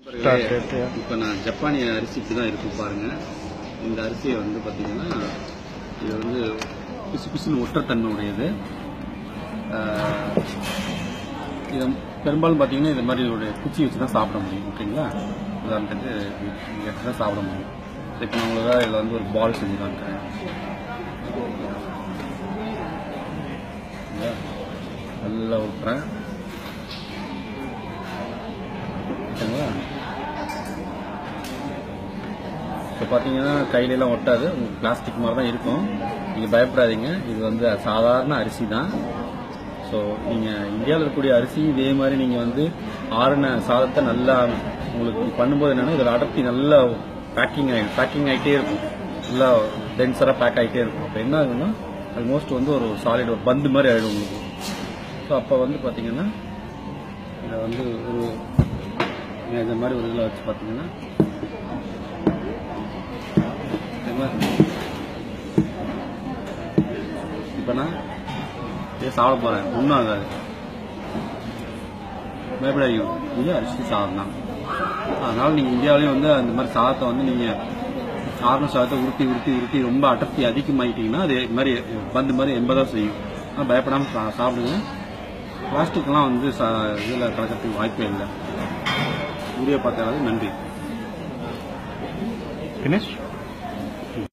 Start it, yeah. இப்போ நான் ஜப்பானிய அரிசிக்கு தான் இருக்கு பாருங்க இந்த அரிசியை வந்து பார்த்தீங்கன்னா இது வந்து பிசு பிசுன்னு ஒற்றத்தன்மை உடையது ஆஹ், இதை பெரும்பாலும் பார்த்தீங்கன்னா இது மாதிரி ஒரு குச்சி வச்சு தான் சாப்பிட முடியும் ஓகேங்களா உதாரணத்துக்கு இங்கே எடுத்து தான் சாப்பிட முடியும் இப்போ நான் உங்களுக்கு இதில் வந்து ஒரு பால் செஞ்சு காமிக்கிறேன் சரிங்களா? நல்லா விட்டுறேன் ஓகேங்களா இப்போ பார்த்தீங்கன்னா கையிலலாம் ஒட்டாது உங்களுக்கு பிளாஸ்டிக் மாதிரி தான் இருக்கும் நீங்கள் பயப்படாதீங்க இது வந்து சாதாரண அரிசி தான் ஸோ நீங்கள் இந்தியாவில் இருக்கக்கூடிய அரிசி இதே மாதிரி நீங்கள் வந்து ஆறுன சாதத்தை நல்லா உங்களுக்கு பண்ணும்போது என்னென்னா இதில் அடர்த்தி நல்லா பேக்கிங் ஆகிடும் பேக்கிங் ஆகிட்டே இருக்கும் நல்லா டென்சராக பேக் ஆகிட்டே இருக்கும் அப்போ என்ன ஆகுதுன்னா ஆல்மோஸ்ட் வந்து ஒரு சாலிட் ஒரு பந்து மாதிரி ஆகிடும் உங்களுக்கு ஸோ அப்போ வந்து பார்த்தீங்கன்னா இதை வந்து ஒரு இந்த மாதிரி ஒரு இதில் வச்சு பார்த்தீங்கன்னா இப்போ நான் இதை சாப்பிட போகிறேன் ஒன்றும் ஆகாது பயப்படாதீங்க இது அரிசி சாதம் தான் அதனால் நீங்கள் இந்தியாவிலேயும் வந்து அந்த மாதிரி சாதத்தை வந்து நீங்கள் ஆறுன சாதத்தை உருட்டி உருட்டி உருட்டி ரொம்ப அடர்த்தி அதிகமாகிட்டீங்கன்னா அது மாதிரி பந்து மாதிரி எண்பதாக செய்யும் ஆனால் பயப்படாமல் சா சாப்பிடுங்க பிளாஸ்டிக்லாம் வந்து சா இதில் கலக்கிறதுக்கு வாய்ப்பே இல்லை வீடியோ பார்த்தாலும் நன்றி Finished?